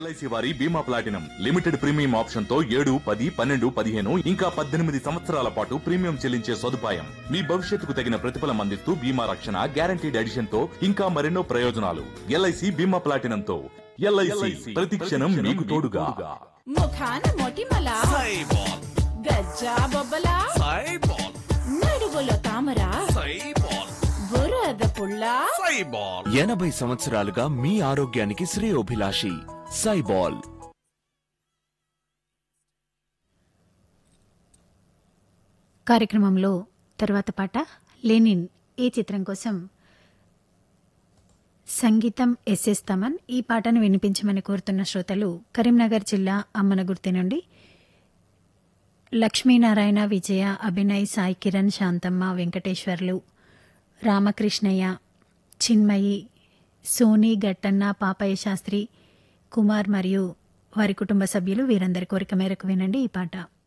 LIC వారి బీమా platinum limited premium option తో ఏడు పది పన్నెండు పదిహేను ఇంకా పద్దెనిమిది సంవత్సరాల పాటు ప్రీమియం చెల్లించే సదుపాయం మీ భవిష్యత్తుకు తగిన ప్రతిఫలం అందిస్తూ బీమా రక్షణ గ్యారంటీడ్ ఎడిషన్ తో ఇంకా మరెన్నో ప్రయోజనాలు ఎల్ఐసి బీమా ప్లాటినం తో ఎల్ఐసి ప్రతి క్షణం మీకు తోడుగా ముఖాన మొటిమల సైబాల్ గజ్జా బొబ్బల సైబాల్ నడుగులో తామర సైబాల్ బురద పుల్ల సైబాల్ ఎనభై సంవత్సరాలుగా మీ ఆరోగ్యానికి శ్రేయోభిలాషి సైబాల్ కార్యక్రమంలో తర్వాత పాట లెనిన్ ఈ చిత్రం కోసం సంగీతం ఎస్ఎస్ తమన్ ఈ పాటను వినిపించమని కోరుతున్న శ్రోతలు కరీంనగర్ జిల్లా అమ్మనగుర్తి నుండి లక్ష్మీనారాయణ విజయ అభినయ్ సాయి కిరణ్ శాంతమ్మ వెంకటేశ్వర్లు రామకృష్ణయ్య చిన్మయి సోని గట్టన్న పాపయ్య శాస్త్రి కుమార్ మరియు వారి కుటుంబ సభ్యులు వీరందరి కోరిక మేరకు వినండి ఈ పాట